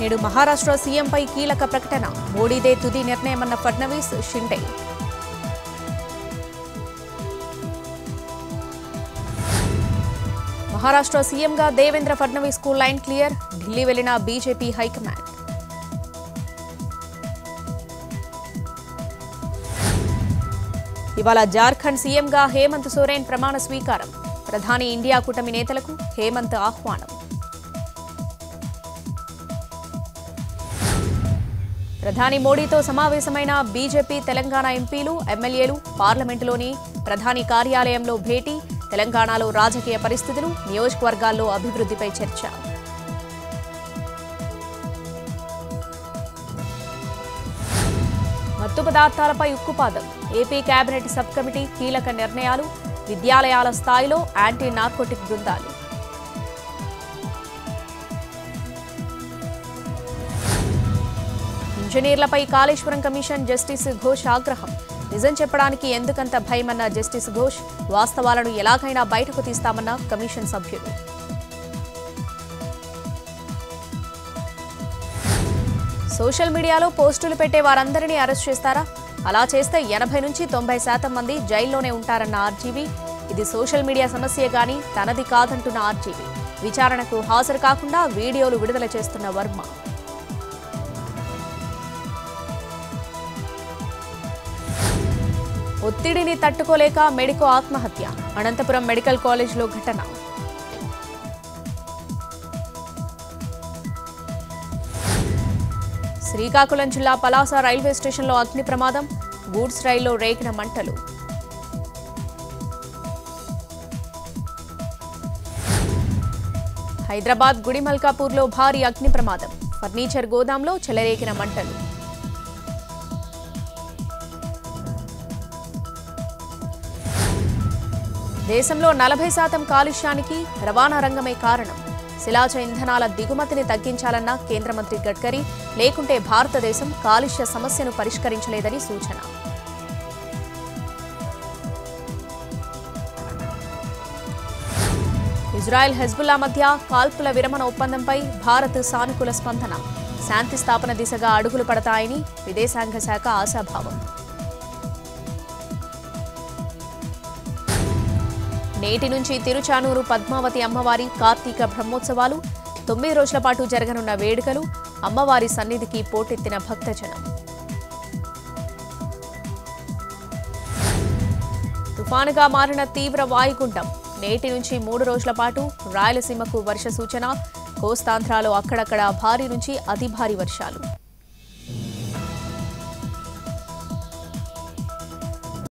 నేడు మహారాష్ట్ర సీఎంపై కీలక ప్రకటన మోడీదే తుది నిర్ణయమన్న ఫడ్నవీస్ షిండే మహారాష్ట్ర సీఎంగా దేవేంద్ర ఫడ్నవీస్ కు లైన్ క్లియర్ ఢిల్లీ వెళ్లిన బీజేపీ హైకమాండ్ ఇవాళ జార్ఖండ్ సీఎంగా హేమంత్ సోరెన్ ప్రమాణ స్వీకారం ప్రధాని ఇండియా కూటమి నేతలకు హేమంత్ ఆహ్వానం ప్రధాని మోడీతో సమావేశమైన బీజేపీ తెలంగాణ ఎంపీలు ఎమ్మెల్యేలు పార్లమెంటులోని ప్రధాని కార్యాలయంలో భేటీ తెలంగాణలో రాజకీయ పరిస్థితులు నియోజకవర్గాల్లో అభివృద్ధిపై చర్చ మత్తు పదార్థాలపై ఉక్కుపాదం ఏపీ కేబినెట్ సబ్ కమిటీ కీలక నిర్ణయాలు విద్యాలయాల స్థాయిలో యాంటీ నార్కోటిక్ బృందాలు ఇంజనీర్లపై కాళేశ్వరం కమిషన్ జస్టిస్ ఘోష్ ఆగ్రహం నిజం చెప్పడానికి ఎందుకంత భయమన్న జస్టిస్ ఘోష్ వాస్తవాలను ఎలాగైనా బయటకు తీస్తామన్న కమిషన్ సభ్యులు సోషల్ మీడియాలో పోస్టులు పెట్టే వారందరినీ అరెస్ట్ చేస్తారా అలా చేస్తే ఎనభై నుంచి తొంభై శాతం మంది జైల్లోనే ఉంటారన్న ఆర్జీవీ ఇది సోషల్ మీడియా సమస్యే గాని తనది కాదంటున్న ఆర్జీవీ విచారణకు హాజరు కాకుండా వీడియోలు విడుదల చేస్తున్న వర్మ ఒత్తిడిని తట్టుకోలేక మెడికో ఆత్మహత్య అనంతపురం మెడికల్ కాలేజ్లో ఘటన శ్రీకాకుళం జిల్లా పలాస రైల్వే స్టేషన్లో అగ్ని ప్రమాదం గూడ్స్ రైల్లో రేగిన మంటలు హైదరాబాద్ గుడిమల్కాపూర్లో భారీ అగ్ని ప్రమాదం ఫర్నిచర్ గోదాంలో చెలరేగిన మంటలు దేశంలో నలభై శాతం కాలుష్యానికి రవాణా రంగమే కారణం శిలాజ ఇంధనాల దిగుమతిని తగ్గించాలన్న కేంద్ర మంత్రి గడ్కరీ లేకుంటే భారతదేశం కాలుష్య సమస్యను పరిష్కరించలేదని సూచన ఇజ్రాయెల్ హెజ్బుల్లా మధ్య కాల్పుల విరమణ ఒప్పందంపై భారత్ సానుకూల స్పందన శాంతి స్థాపన దిశగా అడుగులు పడతాయని విదేశాంగ శాఖ ఆశాభావం నేటి నుంచి తిరుచానూరు పద్మావతి అమ్మవారి కార్తీక బ్రహ్మోత్సవాలు తొమ్మిది రోజుల పాటు జరగనున్న వేడుకలు అమ్మవారి సన్నిధికి పోటెత్తిన భక్తజనం తుఫానుగా మారిన తీవ్ర వాయుగుండం నేటి నుంచి మూడు రోజుల పాటు రాయలసీమకు వర్ష సూచన కోస్తాంధ్రాలో అక్కడక్కడ భారీ నుంచి అతి భారీ వర్షాలు